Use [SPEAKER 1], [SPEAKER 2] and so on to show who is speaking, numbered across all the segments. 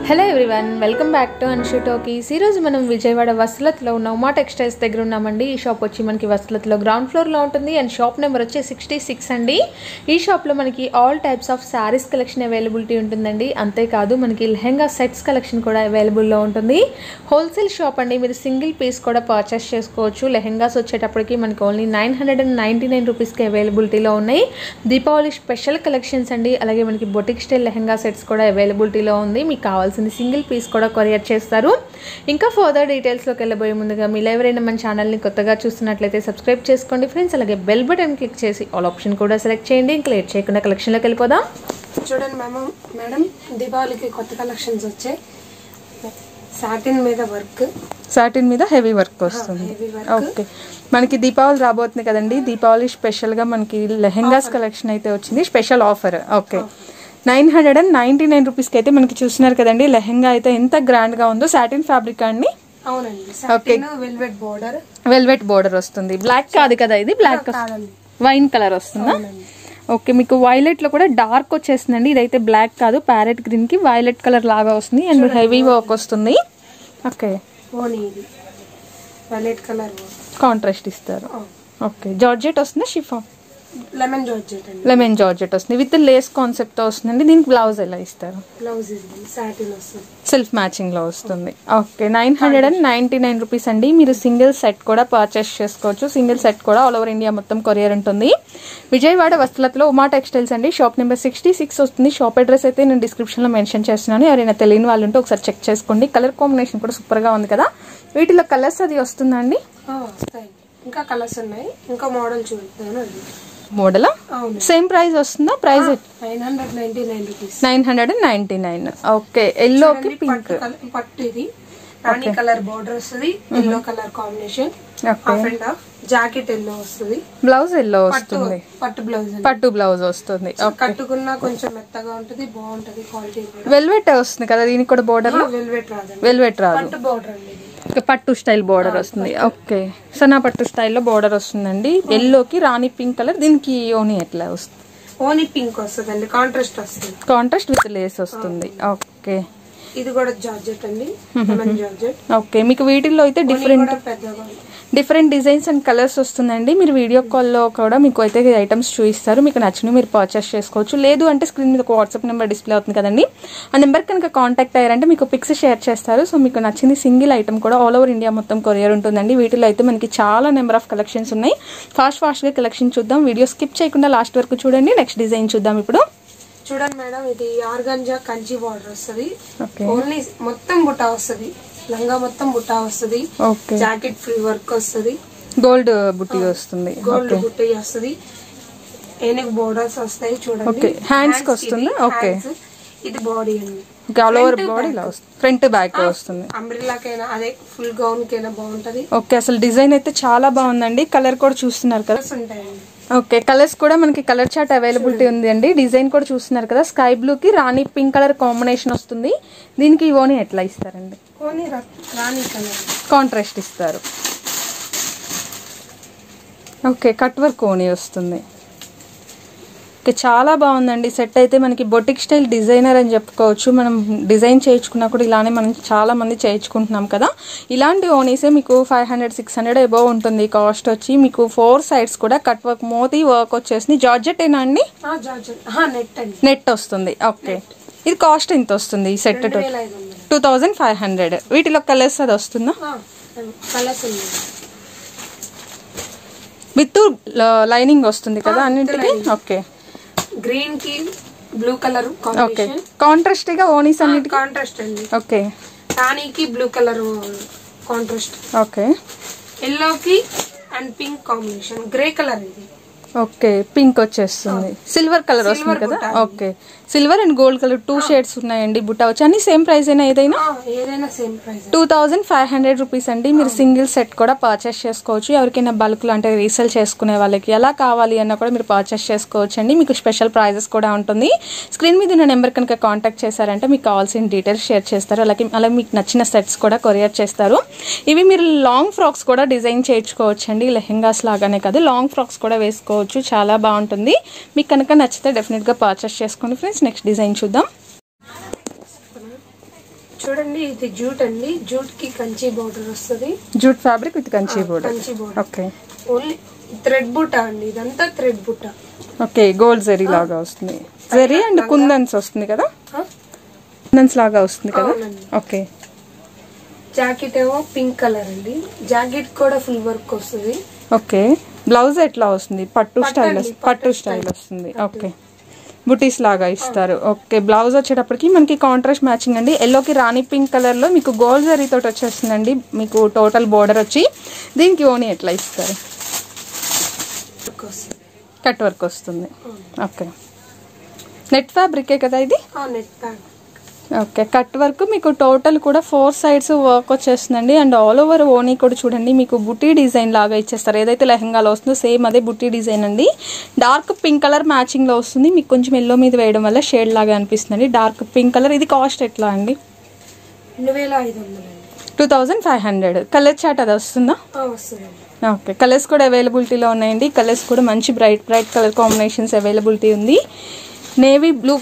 [SPEAKER 1] Hello everyone welcome back to Anshu talkies ఈరోజు మనం విజయవాడ వసలత్లో ఉన్న ఉమా టెక్స్టైల్స్ దగ్గర ఉన్నామండి ఈ షాప్ వచ్చి మనకి వసలత్లో గ్రౌండ్ ఫ్లోర్లో ఉంటుంది అండ్ షాప్ నెంబర్ వచ్చి సిక్స్టీ సిక్స్ అండి ఈ షాప్లో మనకి all types of saris collection availability ఉంటుందండి అంతేకాదు మనకి లెహెంగా సెట్స్ కలెక్షన్ కూడా అవైలబుల్లో ఉంటుంది హోల్సేల్ షాప్ అండి మీరు సింగిల్ పీస్ కూడా పర్చేస్ చేసుకోవచ్చు లెహెంగాస్ వచ్చేటప్పటికి మనకి only nine hundred and ninety nine రూపీస్కి అవైలబిలిటీలో ఉన్నాయి దీపావళి స్పెషల్ కలెక్షన్స్ అండి అలాగే మనకి బొటిక్ స్టైల్ లెహెంగా సెట్స్ కూడా అవైలబిలిటీలో ఉంది మీకు కావాల్సింది సింగిల్ పీస్ కూడా కొరియర్ చేస్తారు ఇంకా ఫర్దర్ డీటెయిల్స్లోకి వెళ్ళబోయే ముందుగా మీరు ఎవరైనా మన ఛానల్ని కొత్తగా చూస్తున్నట్లయితే సబ్స్క్రైబ్ చేసుకోండి ఫ్రెండ్స్ అలాగే బెల్ బటన్ క్లిక్ చేసి ఆల్ ఆప్షన్ కూడా సెలెక్ట్ చేయండి ఇంకా లేట్ చేయకుండా కలెక్షన్లోకి వెళ్ళిపోదాం
[SPEAKER 2] చూడండి మేము మేడం దీపావళికి కొత్త కలెక్షన్స్ వచ్చాయి సాటిన్ మీద వర్క్
[SPEAKER 1] సాటిన్ మీద హెవీ వర్క్ వస్తుంది
[SPEAKER 2] హెవీ వర్క్
[SPEAKER 1] ఓకే మనకి దీపావళి రాబోతుంది కదండి దీపావళి స్పెషల్గా మనకి లెహెంగాస్ కలెక్షన్ అయితే వచ్చింది special offer okay nine hundred and ninety nine రూపీస్కి అయితే మనకి చూస్తున్నారు కదండి లెహెంగా అయితే ఎంత గ్రాండ్గా ఉందో సాటిన్ ఫ్యాబ్రిక్ అండి
[SPEAKER 2] అవునండి satin velvet border
[SPEAKER 1] velvet border వస్తుంది బ్లాక్ కాదు కదా ఇది బ్లాక్
[SPEAKER 2] కాదండి
[SPEAKER 1] వైన్ కలర్ వస్తుందా ఓకే మీకు వైలెట్ లో కూడా డార్క్ వచ్చేస్తుందండి ఇదైతే బ్లాక్ కాదు ప్యారెట్ గ్రీన్ కి వైలెట్ కలర్ లాగా వస్తుంది అండ్ హెవీ వర్క్ వస్తుంది ఓకే
[SPEAKER 2] ఓని ఇది వైలెట్ కలర్
[SPEAKER 1] కాంట్రాస్ట్ ఇస్తారు ఓకే జార్జెట్ వస్తుంది షిఫా
[SPEAKER 2] లెమన్ జార్జెట్ అండి
[SPEAKER 1] లెమన్ జార్జెట్ వస్తుంది విత్ లేస్ కాన్సెప్ట్ తో వస్తుందండి దీనికి బ్లౌజ్ ఎలా ఇస్తారు
[SPEAKER 2] బ్లౌజ్ ఇది సాటిన్ వస్తుంది
[SPEAKER 1] సెల్ఫ్ మ్యాచింగ్ లో వస్తుంది okay nine hundred and ninety nine rupees అండి మీరు సింగిల్ సెట్ కూడా పర్చేస్ చేసుకోవచ్చు సింగిల్ సెట్ కూడా ఆల్ ఓవర్ ఇండియా మొత్తం కొరియర్ ఉంటుంది విజయవాడ వస్తులతో ఉమా టెక్స్టైల్స్ అండి షాప్ నెంబర్ సిక్స్టీ సిక్స్ వస్తుంది షాప్ అడ్రస్ అయితే నేను డిస్క్రిప్షన్ లో మెన్షన్ చేస్తున్నాను ఎవరైనా తెలియని వాళ్ళు ఉంటే ఒకసారి చెక్ చేసుకోండి కలర్ కాంబినేషన్ కూడా సూపర్ గా ఉంది కదా వీటిలో కలర్స్ అది వస్తుందండి
[SPEAKER 2] ఆ, వస్తాయి ఇంకా కలర్స్ ఉన్నాయి ఇంకా మోడల్ చూపిస్తాను అది
[SPEAKER 1] మోడల్
[SPEAKER 2] అవును
[SPEAKER 1] సేమ్ ప్రైస్ వస్తుందా price
[SPEAKER 2] nine hundred ninety nine rupees
[SPEAKER 1] nine hundred and ninety nine okay ఎల్లోకి పింక్
[SPEAKER 2] పట్టు కలర్ పట్టు ఇది రాణి కలర్ బోర్డర్ వస్తుంది yellow colour combination
[SPEAKER 1] okay
[SPEAKER 2] half and half jacket yellow వస్తుంది
[SPEAKER 1] బ్లౌజ్ ఎల్లో
[SPEAKER 2] పట్టు
[SPEAKER 1] వస్తుంది
[SPEAKER 2] పట్టు బ్లౌజ్
[SPEAKER 1] పట్టు బ్లౌజ్ వస్తుంది
[SPEAKER 2] కట్టుకున్నా కొంచెం మెత్తగా ఉంటది బాగుంటది క్వాలిటీ కూడా
[SPEAKER 1] వెల్వెట్ వస్తుంది కదా దీనికి కూడా బోర్డర్
[SPEAKER 2] వెల్వెట్ రాదండి
[SPEAKER 1] వెల్వెట్ రాదు
[SPEAKER 2] పట్టు బోర్డర్ అండి ఇది
[SPEAKER 1] ఒక పట్టు స్టైల్ బోర్డర్ వస్తుంది ఓకే సనా పట్టు స్టైల్లో బోర్డర్ వస్తుందండి ఎల్లోకి రాణి పింక్ కలర్ దీనికి ఓని ఎట్లా వస్తుంది
[SPEAKER 2] ఓనీ పింక్ వస్తుందండి కాంట్రాస్ట్ వస్తుంది
[SPEAKER 1] కాంట్రాస్ట్ విత్ లేస్ వస్తుంది ఓకే
[SPEAKER 2] ఇది కూడా జార్జెట్ అండి లెమన్ జార్జెట్
[SPEAKER 1] ఓకే మీకు వీటిల్లో అయితే
[SPEAKER 2] ఓనీ
[SPEAKER 1] డిఫరెంట్
[SPEAKER 2] కూడా పెద్దగా ఉంది.
[SPEAKER 1] డిఫరెంట్ డిజైన్స్ అండ్ కలర్స్ వస్తుందండి మీరు వీడియో కాల్లో కూడా మీకు అయితే ఐటమ్స్ చూపిస్తారు మీకు నచ్చినవి మీరు పర్చేస్ చేసుకోవచ్చు లేదు అంటే స్క్రీన్ మీద ఒక వాట్సాప్ నెంబర్ డిస్ప్లే అవుతుంది కదండి ఆ నెంబర్ కనుక కాంటాక్ట్ అయ్యారంటే మీకు పిక్స్ షేర్ చేస్తారు సో మీకు నచ్చింది సింగిల్ ఐటమ్ కూడా ఆల్ ఓవర్ ఇండియా మొత్తం కొరియర్ ఉంటుందండి వీటిలో అయితే మనకి చాలా నెంబర్ ఆఫ్ కలెక్షన్స్ ఉన్నాయి ఫాస్ట్ ఫాస్ట్గా కలెక్షన్ చూద్దాం వీడియో స్కిప్ చేయకుండా లాస్ట్ వరకు చూడండి నెక్స్ట్ డిజైన్ చూద్దాం ఇప్పుడు
[SPEAKER 2] చూడండి మేడం ఇది ఆర్గంజా కంచి బార్డర్ వస్తుంది
[SPEAKER 1] ఓకే
[SPEAKER 2] ఓన్లీ మొత్తం బుటా వస్తుంది లంగా మొత్తం బుటా వస్తుంది
[SPEAKER 1] ఓకే
[SPEAKER 2] జాకెట్ ఫ్రీ వర్క్ వస్తుంది
[SPEAKER 1] గోల్డ్ బుట్టి వస్తుంది
[SPEAKER 2] గోల్డ్ బుట్టి వస్తుంది ఏనుగు బోర్డర్స్ వస్తాయి చూడండి
[SPEAKER 1] Okay. Hands కి
[SPEAKER 2] Hands
[SPEAKER 1] వస్తుందా?
[SPEAKER 2] ఇది,
[SPEAKER 1] Okay.
[SPEAKER 2] hands. ఇది బాడీ అండి
[SPEAKER 1] ఆల్ ఓవర్ బాడీ ఇలా వస్తుంది ఫ్రంట్ బ్యాక్ వస్తుంది
[SPEAKER 2] అంబ్రిల్లాకైనా అదే ఫుల్ గౌన్ కైనా బాగుంటది
[SPEAKER 1] ఓకే అసలు డిజైన్ అయితే చాలా బాగుందండి కలర్ కూడా చూస్తున్నారు కదా
[SPEAKER 2] కలర్స్ ఉంటాయండి
[SPEAKER 1] ఓకే కలర్స్ కూడా మనకి కలర్ చార్ట్ అవైలబిలిటీ ఉంది అండి డిజైన్ కూడా చూస్తున్నారు కదా స్కై బ్లూ కి రాణి పింక్ కలర్ కాంబినేషన్ వస్తుంది దీనికి ఓని ఎట్లా ఇస్తారండి
[SPEAKER 2] ఓన్లీ రా- రాణి కలర్
[SPEAKER 1] కాంట్రాస్ట్ ఇస్తారు ఓకే కట్ వర్క్ ఓని వస్తుంది ఓకే చాలా బాగుందండి సెట్ అయితే మనకి బొటిక్ స్టైల్ డిజైనర్ అని చెప్పుకోవచ్చు మనం డిజైన్ చేయించుకున్నా కూడా ఇలానే మనం చాలా మంది చేయించుకుంటున్నాం కదా ఇలాంటి ఓనీసే మీకు five hundred six hundred above ఉంటుంది కాస్ట్ వచ్చి మీకు ఫోర్ సైడ్స్ కూడా కట్ వర్క్ మోతీ వర్క్ వచ్చేసి జార్జెట్ ఏనా అండి
[SPEAKER 2] జార్జెట్ నెట్ అండి
[SPEAKER 1] నెట్ వస్తుంది ఓకే ఇది కాస్ట్ ఎంత వస్తుంది ఈ సెట్
[SPEAKER 2] రెండు వేల ఐదు వందలు
[SPEAKER 1] టూ థౌజండ్ ఫైవ్ హండ్రెడ్ వీటిలో కలర్స్ అది వస్తుందా
[SPEAKER 2] కలర్స్ ఉన్నాయి
[SPEAKER 1] విత్ లైనింగ్ వస్తుంది కదా అన్నింటికి ఓకే
[SPEAKER 2] గ్రీన్ కి blue colour
[SPEAKER 1] okay
[SPEAKER 2] combination
[SPEAKER 1] contrast గా ఓనీస్ అన్నిటికి
[SPEAKER 2] కాంట్రాస్ట్ అండి
[SPEAKER 1] ఓకే
[SPEAKER 2] రాణికి బ్లూ కలర్ కాంట్రాస్ట్
[SPEAKER 1] ఓకే
[SPEAKER 2] ఎల్లోకి and pink combination grey colour ఇది
[SPEAKER 1] ఓకే పింక్ వచ్చేస్తుంది సిల్వర్ కలర్ వస్తుంది కదా okay silver and gold colour two shades ఉన్నాయండి బుట్ట వచ్చి అన్ని సేమ్ ప్రైస్ అయినా ఏదైనా
[SPEAKER 2] ఆ, ఏదైనా same price
[SPEAKER 1] two thousand five hundred rupees అండి మీరు సింగిల్ సెట్ కూడా పర్చేస్ చేసుకోవచ్చు ఎవరికైనా బల్క్లో అంటే రీసేల్ చేసుకునే వాళ్ళకి ఎలా కావాలి అన్నా కూడా మీరు పర్చేస్ చేసుకోవచ్చు అండి మీకు స్పెషల్ ప్రైజెస్ కూడా ఉంటుంది స్క్రీన్ మీద ఉన్న నెంబర్ కనుక కాంటాక్ట్ చేశారంటే మీకు కావాల్సిన డీటెయిల్స్ షేర్ చేస్తారు అలాగే అలాగే మీకు నచ్చిన సెట్స్ కూడా కొరియర్ చేస్తారు ఇవి మీరు లాంగ్ ఫ్రాక్స్ కూడా డిజైన్ చేయించుకోవచ్చు అండి లెహెంగాస్ లాగానే కాదు లాంగ్ ఫ్రాక్స్ కూడా వేసుకోవచ్చు చాలా బాగుంటుంది మీకు కనుక నచ్చితే డెఫినెట్గా పర్చేస్ చేసుకోండి ఫ్రెండ్స్ నెక్స్ట్ డిజైన్ చూద్దాం
[SPEAKER 2] చూడండి ఇది జూట్ అండి జూట్ కి కంచి బోర్డర్ వస్తుంది
[SPEAKER 1] jute fabric with Kanchi border
[SPEAKER 2] Kanchi border
[SPEAKER 1] okay
[SPEAKER 2] only thread బుట్ట అండి ఇదంతా థ్రెడ్ బుట్ట
[SPEAKER 1] ఓకే గోల్డ్ జరీ లాగా వస్తుంది జరీ అండ్ కుందన్స్ వస్తుంది కదా
[SPEAKER 2] ఆ?
[SPEAKER 1] కుందన్స్ లాగా వస్తుంది కదా
[SPEAKER 2] అవునండి.
[SPEAKER 1] ఓకే
[SPEAKER 2] జాకెట్ ఏమో పింక్ కలర్ అండి జాకెట్ కూడా ఫుల్ వర్క్ వస్తుంది
[SPEAKER 1] ఓకే బ్లౌజ్ ఎట్లా వస్తుంది పట్టు స్టైల్
[SPEAKER 2] అండి,
[SPEAKER 1] పట్టు స్టైల్ వస్తుంది ఓకే బుటీస్ లాగా ఇస్తారు ఓకే బ్లౌజ్ వచ్చేటప్పటికి మనకి కాంట్రాస్ట్ మ్యాచింగ్ అండి ఎల్లోకి రాణి పింక్ కలర్ లో మీకు గోల్డ్ జరీ తోటి వచ్చేస్తుందండి మీకు టోటల్ బోర్డర్ వచ్చి దీనికి ఓని ఎట్లా ఇస్తారు
[SPEAKER 2] వర్క్ వస్తుంది
[SPEAKER 1] కట్ వర్క్ వస్తుంది ఓకే నెట్ ఫ్యాబ్రికే కదా ఇది
[SPEAKER 2] net pack
[SPEAKER 1] okay cut work మీకు టోటల్ కూడా ఫోర్ సైడ్స్ వర్క్ వచ్చేస్తుందండి అండ్ ఆల్ ఓవర్ ఓనీ కూడా చూడండి మీకు బుటీ డిజైన్ లాగా ఇచ్చేస్తారు ఏదైతే లెహంగాలో వస్తుందో సేమ్ అదే బుటీ డిజైన్ అండి డార్క్ పింక్ కలర్ మ్యాచింగ్ లో వస్తుంది మీకు కొంచెం ఎల్లో మీద వేయడం వల్ల షేడ్ లాగా అనిపిస్తుంది డార్క్ పింక్ కలర్ ఇది కాస్ట్ ఎట్లా అండి
[SPEAKER 2] రెండు వేల ఐదు వందలు అండి
[SPEAKER 1] two thousand five hundred colour chart అది వస్తుందా
[SPEAKER 2] ఆ, వస్తుందండి
[SPEAKER 1] ఓకే కలర్స్ కూడా అవైలబిలిటీలో ఉన్నాయండి కలర్స్ కూడా మంచి bright bright colour combinations availability ఉంది నేవీ బ్లూ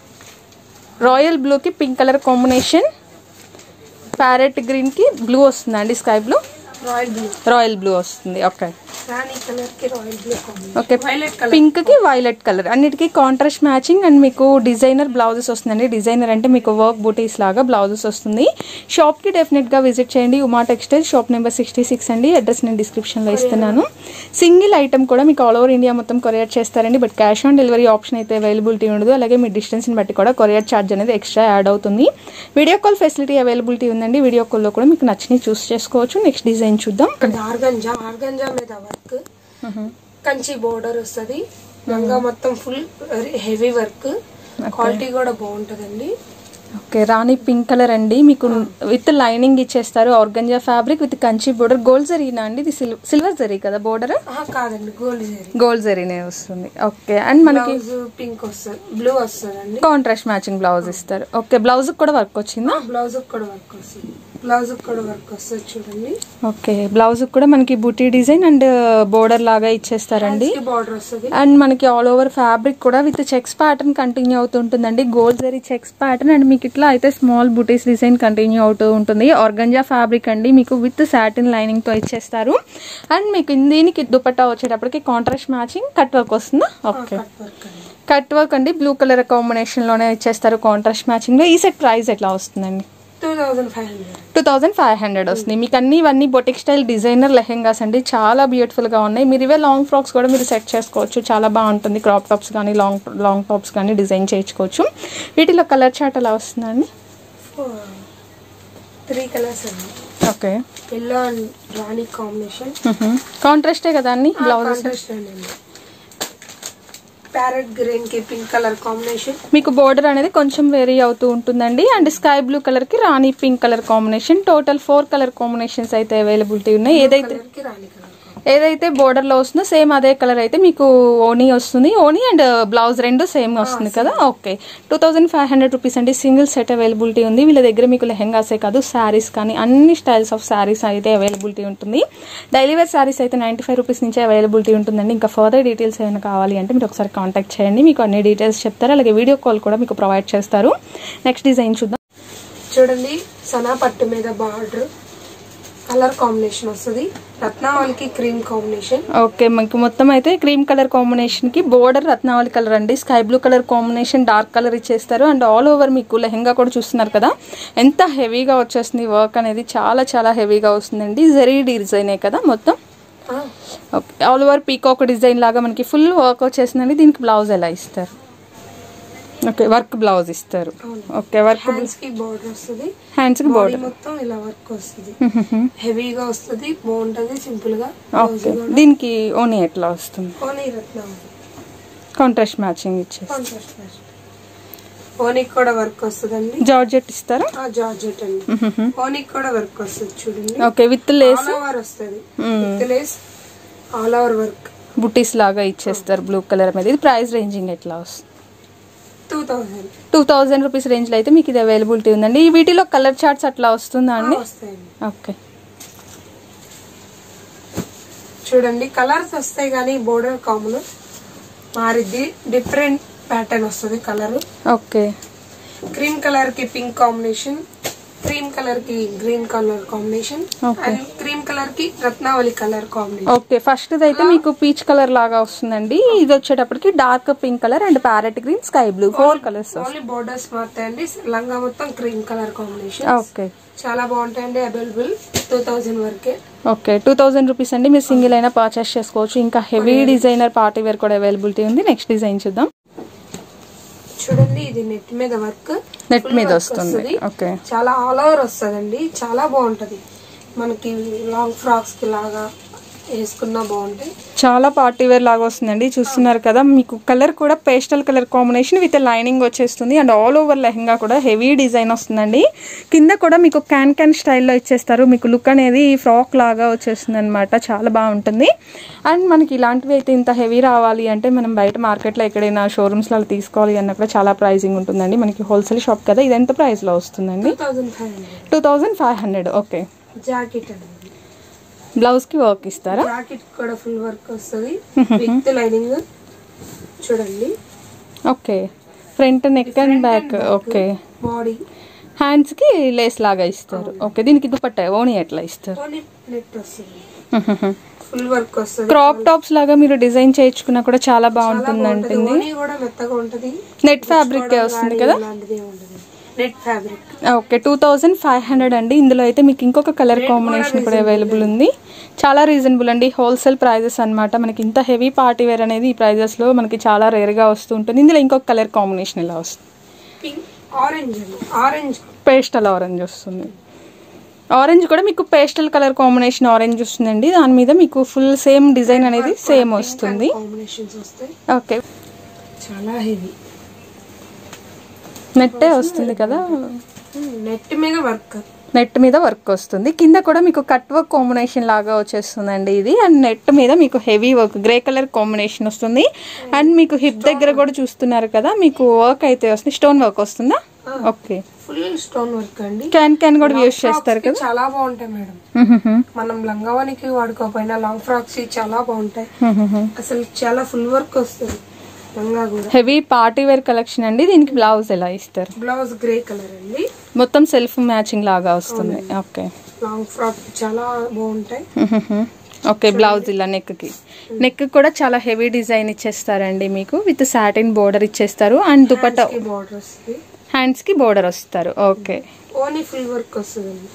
[SPEAKER 1] రాయల్ బ్లూకి పింక్ కలర్ కాంబినేషన్ ప్యారెట్ గ్రీన్కి బ్లూ వస్తుందండి sky blue
[SPEAKER 2] royal blue
[SPEAKER 1] royal blue వస్తుంది ఓకే
[SPEAKER 2] రాణి కలర్ కి royal blue
[SPEAKER 1] okay
[SPEAKER 2] violet colour
[SPEAKER 1] pink కి వైలెట్ కలర్ అన్నిటికీ కాంట్రాస్ట్ మ్యాచింగ్ అండ్ మీకు డిజైనర్ బ్లౌజెస్ వస్తుందండి డిజైనర్ అంటే మీకు వర్క్ బూటీస్ లాగా బ్లౌజెస్ వస్తుంది షాప్ కి డెఫినెట్ గా విజిట్ చేయండి Uma textile shop number sixty six అండి అడ్రస్ నేను డిస్క్రిప్షన్ లో ఇస్తున్నాను సింగిల్ ఐటమ్ కూడా మీకు ఆల్ ఓవర్ ఇండియా మొత్తం కొరియర్ చేస్తారండి but cash on delivery option అయితే అవైలబిలిటీ ఉండదు అలాగే మీ డిస్టెన్స్ ని బట్టి కూడా కొరియర్ ఛార్జ్ అనేది ఎక్స్ట్రా యాడ్ అవుతుంది వీడియో కాల్ ఫెసిలిటీ అవైలబిలిటీ ఉందండి వీడియో కాల్లో కూడా మీకు నచ్చినవి చూస్ చేసుకోవచ్చు నెక్స్ట్ డిజైన్ చూద్దాం
[SPEAKER 2] ఆర్గంజా ఆర్గంజా మీద వర్క్ కంచి బోర్డర్ వస్తుంది లంగా మొత్తం ఫుల్ హెవీ వర్క్ క్వాలిటీ కూడా బాగుంటదండి
[SPEAKER 1] ఓకే రాణి పింక్ కలర్ అండి మీకు విత్ లైనింగ్ ఇచ్చేస్తారు organza fabric with Kanchi border gold జరీనా అండి ఇది సిల్- సిల్వర్ జరీ కదా బోర్డర్
[SPEAKER 2] ఆహా, కాదండి గోల్డ్ జరీ
[SPEAKER 1] గోల్డ్ జరీనే వస్తుంది ఓకే అండ్ మనకి
[SPEAKER 2] బ్లౌజ్ పింక్ వస్తుంది బ్లూ వస్తుందండి
[SPEAKER 1] కాంట్రాస్ట్ మ్యాచింగ్ బ్లౌజ్ ఇస్తారు ఓకే బ్లౌజ్ కూడా వర్క్ వచ్చిందా
[SPEAKER 2] బ్లౌజ్ కూడా వర్క్ వస్తుంది బ్లౌజ్ కూడా వర్క్ వస్తుంది చూడండి
[SPEAKER 1] ఓకే బ్లౌజ్ కూడా మనకి బూటీ డిజైన్ అండ్ బోర్డర్ లాగా ఇచ్చేస్తారండి
[SPEAKER 2] బార్డర్ వస్తుంది
[SPEAKER 1] అండ్ మనకి ఆల్ ఓవర్ ఫ్యాబ్రిక్ కూడా విత్ చెక్స్ ప్యాటర్న్ కంటిన్యూ అవుతుంటుందండి గోల్డ్ జరీ చెక్స్ ప్యాటర్న్ అండ్ మీకు ఇట్లా అయితే స్మాల్ బుటీస్ డిజైన్ కంటిన్యూ అవుతూ ఉంటుంది ఆర్గంజా ఫ్యాబ్రిక్ అండి మీకు విత్ సాటిన్ లైనింగ్ తో ఇచ్చేస్తారు అండ్ మీకు దీనికి దుపట్టా వచ్చేటప్పటికి కాంట్రాస్ట్ మ్యాచింగ్ కట్ వర్క్ వస్తుందా ఓకే
[SPEAKER 2] కట్ వర్క్ అండి
[SPEAKER 1] కట్ వర్క్ అండి బ్లూ కలర్ కాంబినేషన్ లోనే ఇచ్చేస్తారు కాంట్రాస్ట్ మ్యాచింగ్ లో ఈ సెట్ ప్రైస్ ఎట్లా వస్తుందండి
[SPEAKER 2] two thousand five hundred
[SPEAKER 1] two thousand five hundred వస్తుంది మీకు అన్ని ఇవన్నీ బొటిక్ స్టైల్ డిజైనర్ లెహెంగాస్ అండి చాలా బ్యూటిఫుల్ గా ఉన్నాయి మీరు ఇవే లాంగ్ ఫ్రాక్స్ కూడా మీరు సెట్ చేసుకోవచ్చు చాలా బాగుంటుంది క్రాప్ టాప్స్ కానీ లాంగ్ లాంగ్ టాప్స్ కానీ డిజైన్ చేయించుకోవచ్చు వీటిలో కలర్ చాట్ ఎలా వస్తుందండి
[SPEAKER 2] త్రీ కలర్స్ అండి
[SPEAKER 1] ఓకే
[SPEAKER 2] ఎల్లో అండ్ రాణి కాంబినేషన్
[SPEAKER 1] కాంట్రాస్టే కదా అన్ని బ్లౌజెస్
[SPEAKER 2] కాంట్రాస్ట్ అండి ప్యారెట్ గ్రీన్ కి పింక్ కలర్ కాంబినేషన్
[SPEAKER 1] మీకు బోర్డర్ అనేది కొంచెం వేరీ అవుతూ ఉంటుందండి అండ్ స్కై బ్లూ కలర్ కి రాణి pink colour combination total four colour combinations అయితే అవైలబిలిటీ ఉన్నాయి ఏదైతే
[SPEAKER 2] కలర్ కి రాణి కలర్
[SPEAKER 1] ఏదైతే బోర్డర్ లో వస్తుందో సేమ్ అదే కలర్ అయితే మీకు ఓనీ వస్తుంది ఓనీ అండ్ బ్లౌజ్ రెండు సేమ్ వస్తుంది కదా okay two thousand five hundred rupees అండి సింగిల్ సెట్ అవైలబిలిటీ ఉంది వీళ్ళ దగ్గర మీకు లెహెంగాసే కాదు శారీస్ కానీ అన్ని స్టైల్స్ ఆఫ్ శారీస్ అయితే అవైలబిలిటీ ఉంటుంది డైలీ వేర్ శారీస్ అయితే నైంటీ ఫైవ్ రూపీస్ నుంచే అవైలబిలిటీ ఉంటుందండి ఇంకా ఫర్దర్ డీటెయిల్స్ ఏమైనా కావాలి అంటే మీరు ఒకసారి కాంటాక్ట్ చేయండి మీకు అన్ని డీటెయిల్స్ చెప్తారు అలాగే వీడియో కాల్ కూడా మీకు ప్రొవైడ్ చేస్తారు నెక్స్ట్ డిజైన్ చూద్దాం
[SPEAKER 2] చూడండి సనా పట్టు మీద బార్డర్ కలర్ కాంబినేషన్ వస్తుంది రత్నావళికి క్రీమ్ కాంబినేషన్
[SPEAKER 1] ఓకే మనకి మొత్తం అయితే క్రీమ్ కలర్ కాంబినేషన్ కి బోర్డర్ రత్నావళి కలర్ అండి sky blue colour combination dark colour ఇచ్చేస్తారు అండ్ ఆల్ ఓవర్ మీకు లెహంగా కూడా చూస్తున్నారు కదా ఎంత హెవీగా వచ్చేస్తుంది వర్క్ అనేది చాలా చాలా హెవీగా వస్తుందండి జరీ డిజైనే కదా మొత్తం okay all over peacock design లాగా మనకి ఫుల్ వర్క్ వచ్చేసిందండి దీనికి బ్లౌజ్ ఎలా ఇస్తారు ఓకే వర్క్ బ్లౌజ్ ఇస్తారు ఓకే వర్క్
[SPEAKER 2] హ్యాండ్స్ కి బార్డర్ వస్తుంది
[SPEAKER 1] హ్యాండ్స్ కి
[SPEAKER 2] బాడీ
[SPEAKER 1] బోర్డర్
[SPEAKER 2] మొత్తం ఇలా వర్క్ వస్తుంది హెవీగా వస్తుంది బాగుంటది సింపుల్ గా
[SPEAKER 1] ఓకే దీనికి ఓనీ ఎట్లా వస్తుంది
[SPEAKER 2] ఓనీ రత్నావళి
[SPEAKER 1] కాంట్రాస్ట్ మ్యాచింగ్ ఇచ్చేసి
[SPEAKER 2] కాంట్రాస్ట్ ఓనికి కూడా వర్క్ వస్తుందండి
[SPEAKER 1] జార్జెట్ ఇస్తారా
[SPEAKER 2] ఆ జార్జెట్ అండి ఓనికి కూడా వర్క్ వస్తుంది చూడండి
[SPEAKER 1] okay with lace
[SPEAKER 2] all over వస్తుంది with lace all over work
[SPEAKER 1] బుటీస్ లాగా ఇచ్చేస్తారు బ్లూ కలర్ మీద ఇది ప్రైస్ రేంజింగ్ ఎట్లా వస్తుంది
[SPEAKER 2] two thousand
[SPEAKER 1] two thousand rupees రేంజ్లో అయితే మీకు ఇది అవైలబిలిటీ ఉందండి ఈ వీటిలో కలర్ చార్ట్స్ అట్లా వస్తుందా అండి
[SPEAKER 2] వస్తాయండి
[SPEAKER 1] ఓకే
[SPEAKER 2] చూడండి కలర్స్ వస్తాయి కానీ బోర్డర్ కామన్ మారిద్ది డిఫరెంట్ ప్యాటర్న్ వస్తుంది కలర్
[SPEAKER 1] ఓకే
[SPEAKER 2] క్రీమ్ కలర్ కి పింక్ కాంబినేషన్ క్రీమ్ కలర్ కి green colour combination
[SPEAKER 1] Okay.
[SPEAKER 2] And cream colour కి Ratnavali colour combination
[SPEAKER 1] okay first అయితే మీకు పీచ్ కలర్ లాగా వస్తుందండి ఇది వచ్చేటప్పటికి dark pink colour and parrot green sky blue four colours
[SPEAKER 2] only borders మారుతాయండి లంగా మొత్తం క్రీమ్ కలర్ కాంబినేషన్
[SPEAKER 1] ఓకే
[SPEAKER 2] చాలా బాగుంటాయండి అవైలబుల్ టూ థౌజండ్ వరకే
[SPEAKER 1] ఓకే టూ థౌజండ్ రూపీస్ అండి మీరు సింగిల్ అయినా పర్చేస్ చేసుకోవచ్చు ఇంకా హెవీ డిజైనర్ పార్టీ వేర్ కూడా అవైలబిలిటీ ఉంది నెక్స్ట్ డిజైన్ చూద్దాం
[SPEAKER 2] చూడండి ఇది నెట్ మీద వర్క్
[SPEAKER 1] నెట్ మీద వస్తుంది ఓకే
[SPEAKER 2] చాలా ఆల్ ఓవర్ వస్తుందండి చాలా బాగుంటది మనకి లాంగ్ ఫ్రాక్స్ కి లాగా వేసుకున్నా బాగుంటాయి
[SPEAKER 1] చాలా పార్టీ వేర్ లాగా వస్తుందండి చూస్తున్నారు కదా మీకు కలర్ కూడా pastel colour combination with lining వచ్చేస్తుంది అండ్ ఆల్ ఓవర్ లెహంగా కూడా హెవీ డిజైన్ వస్తుందండి కింద కూడా మీకు క్యాన్ క్యాన్ స్టైల్లో ఇచ్చేస్తారు మీకు లుక్ అనేది ఫ్రాక్ లాగా వచ్చేస్తుంది అనమాట చాలా బాగుంటుంది అండ్ మనకి ఇలాంటివి అయితే ఇంత హెవీ రావాలి అంటే మనం బయట మార్కెట్లో ఎక్కడైనా షోరూమ్స్లో తీసుకోవాలి అన్న కూడా చాలా ప్రైజింగ్ ఉంటుందండి మనకి హోల్సేల్ షాప్ కదా ఇది ఎంత ప్రైస్లో వస్తుందండి
[SPEAKER 2] two thousand five hundred
[SPEAKER 1] two thousand five hundred okay
[SPEAKER 2] jacket అండి
[SPEAKER 1] బ్లౌజ్కి వర్క్ ఇస్తారా
[SPEAKER 2] జాకెట్ కూడా ఫుల్ వర్క్ వస్తుంది విత్ లైనింగ్ చూడండి
[SPEAKER 1] okay front neck and back okay
[SPEAKER 2] body
[SPEAKER 1] hands కి లేస్ లాగా ఇస్తారు ఓకే దీనికి దుపట్టా ఓని ఎట్లా ఇస్తారు
[SPEAKER 2] ఓన్లీ నెట్ వస్తుంది ఫుల్ వర్క్ వస్తుంది
[SPEAKER 1] క్రాప్ టాప్స్ లాగా మీరు డిజైన్ చేయించుకున్నా కూడా చాలా బాగుంటుంది అంటుంది
[SPEAKER 2] ఓనీ కూడా మెత్తగా ఉంటది
[SPEAKER 1] నెట్ ఫ్యాబ్రిక్ వస్తుంది కదా
[SPEAKER 2] అలాంటిది ఉంటుంది net fabric
[SPEAKER 1] okay two thousand five hundred అండి ఇందులో అయితే మీకు ఇంకొక కలర్ కాంబినేషన్ కూడా అవైలబుల్ ఉంది చాలా రీజనబుల్ అండి హోల్సేల్ ప్రైజెస్ అన్నమాట మనకి ఇంత హెవీ పార్టీ వేర్ అనేది ఈ ప్రైజెస్ లో మనకి చాలా రేర్ గా వస్తూ ఉంటుంది ఇందులో ఇంకొక కలర్ కాంబినేషన్ ఇలా వస్తుంది
[SPEAKER 2] పింక్ ఆరెంజ్ అండి ఆరెంజ్
[SPEAKER 1] పేస్టల్ ఆరెంజ్ వస్తుంది ఆరెంజ్ కూడా మీకు పేస్టల్ కలర్ కాంబినేషన్ ఆరెంజ్ వస్తుందండి దాని మీద మీకు ఫుల్ సేమ్ డిజైన్ అనేది సేమ్ వస్తుంది
[SPEAKER 2] కాంబినేషన్స్ వస్తాయి
[SPEAKER 1] ఓకే
[SPEAKER 2] చాలా హెవీ
[SPEAKER 1] నెట్టే వస్తుంది కదా
[SPEAKER 2] నెట్ మీద వర్క్
[SPEAKER 1] నెట్ మీద వర్క్ వస్తుంది కింద కూడా మీకు కట్ వర్క్ కాంబినేషన్ లాగా వచ్చేస్తుందండి ఇది అండ్ నెట్ మీద మీకు heavy work grey colour combination వస్తుంది అండ్ మీకు హిప్ దగ్గర కూడా చూస్తున్నారు కదా మీకు వర్క్ అయితే వస్తుంది స్టోన్ వర్క్ వస్తుందా ఓకే
[SPEAKER 2] ఫుల్ స్టోన్ వర్క్ అండి
[SPEAKER 1] క్యాన్ క్యాన్ కూడా యూస్ చేస్తారు
[SPEAKER 2] Frocks కి చాలా బాగుంటాయి మేడం
[SPEAKER 1] కదా
[SPEAKER 2] మనం లంగావానికి వాడుకోపోయినా లాంగ్ ఫ్రాక్స్ కి చాలా బాగుంటాయి అసలు చాలా ఫుల్ వర్క్ వస్తుంది లంగా కూడా
[SPEAKER 1] హెవీ పార్టీ వేర్ కలెక్షన్ అండి దీనికి బ్లౌజ్ ఎలా ఇస్తారు
[SPEAKER 2] బ్లౌజ్ గ్రే కలర్ అండి
[SPEAKER 1] మొత్తం సెల్ఫ్ మ్యాచింగ్ లాగా వస్తుంది ఓకే
[SPEAKER 2] లాంగ్ ఫ్రాక్ చాలా బాగుంటాయి
[SPEAKER 1] ఓకే బ్లౌజ్ ఇలా నెక్ కి నెక్ కూడా చాలా హెవీ డిజైన్ ఇచ్చేస్తారండి మీకు విత్ సాటిన్ బోర్డర్ ఇచ్చేస్తారు అండ్ దుపట్టా
[SPEAKER 2] కి బార్డర్ వస్తుంది
[SPEAKER 1] హ్యాండ్స్ కి బోర్డర్ వస్తారు ఓకే
[SPEAKER 2] ఓన్లీ ఫుల్ వర్క్ వస్తుందండి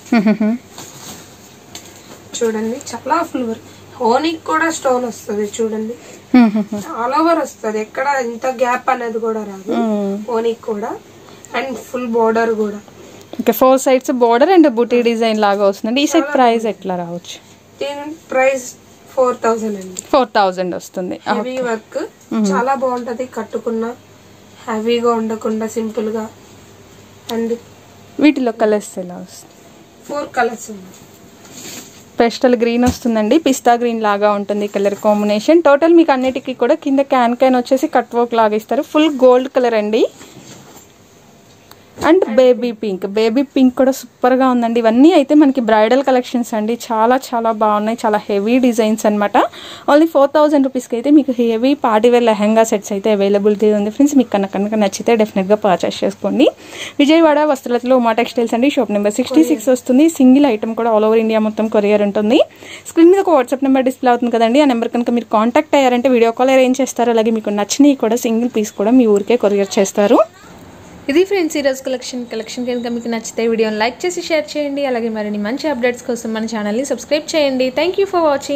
[SPEAKER 2] చూడండి చాలా ఫుల్ వర్క్ ఓనికి కూడా స్టోన్ వస్తుంది చూడండి ఆల్ ఓవర్ వస్తుంది ఎక్కడ ఇంత గ్యాప్ అనేది కూడా రాదు ఓనికి కూడా అండ్ ఫుల్ బోర్డర్ కూడా
[SPEAKER 1] okay four sides border and బుటీ డిజైన్ లాగా వస్తుందండి ఈ సైడ్ ప్రైస్ ఎట్లా రావచ్చు
[SPEAKER 2] దీని ప్రైస్ ఫోర్ థౌజండ్ అండి
[SPEAKER 1] ఫోర్ థౌజండ్ వస్తుంది
[SPEAKER 2] హెవీ వర్క్ చాలా బాగుంటది కట్టుకున్న హెవీగా ఉండకుండా సింపుల్ గా అండ్
[SPEAKER 1] వీటిలో కలర్స్ ఎలా వస్తుంది
[SPEAKER 2] ఫోర్ కలర్స్ ఉన్నాయి
[SPEAKER 1] పెస్టల్ గ్రీన్ వస్తుందండి పిస్తా గ్రీన్ లాగా ఉంటుంది కలర్ కాంబినేషన్ టోటల్ మీకు అన్నిటికీ కూడా కింద క్యాన్ క్యాన్ వచ్చేసి కట్ వర్క్ లాగా ఇస్తారు ఫుల్ గోల్డ్ కలర్ అండి and baby pink baby pink కూడా సూపర్గా ఉందండి ఇవన్నీ అయితే మనకి బ్రైడల్ కలెక్షన్స్ అండి చాలా చాలా బాగున్నాయి చాలా హెవీ డిజైన్స్ అనమాట ఓన్లీ ఫోర్ థౌజండ్ రూపీస్కి అయితే మీకు హెవీ పార్టీవేర్ లెహంగా సెట్స్ అయితే అవైలబిలిటీ ఉంది ఫ్రెండ్స్ మీకు కనుక కనుక నచ్చితే డెఫినెట్గా పర్చేస్ చేసుకోండి విజయవాడ వస్త్రలతో ఉమా టెక్స్టైల్స్ అండి షాప్ నెంబర్ సిక్స్టీ సిక్స్ వస్తుంది సింగిల్ ఐటమ్ కూడా ఆల్ ఓవర్ ఇండియా మొత్తం కొరియర్ ఉంటుంది స్క్రీన్ మీద ఒక వాట్సాప్ నెంబర్ డిస్ప్లే అవుతుంది కదండి ఆ నెంబర్ కనుక మీరు కాంటాక్ట్ అయ్యారంటే వీడియో కాల్ అరేంజ్ చేస్తారు అలాగే మీకు నచ్చినవి కూడా సింగిల్ పీస్ కూడా మీ ఊరికే కొరియర్ చేస్తారు ఇది ఫ్రెండ్స్ ఈరోజు కలెక్షన్ కలెక్షన్ కనుక మీకు నచ్చితే వీడియోని లైక్ చేసి షేర్ చేయండి అలాగే మరిన్ని మంచి అప్డేట్స్ కోసం మన ఛానల్ని సబ్స్క్రైబ్ చేయండి థ్యాంక్ యూ ఫర్ వాచింగ్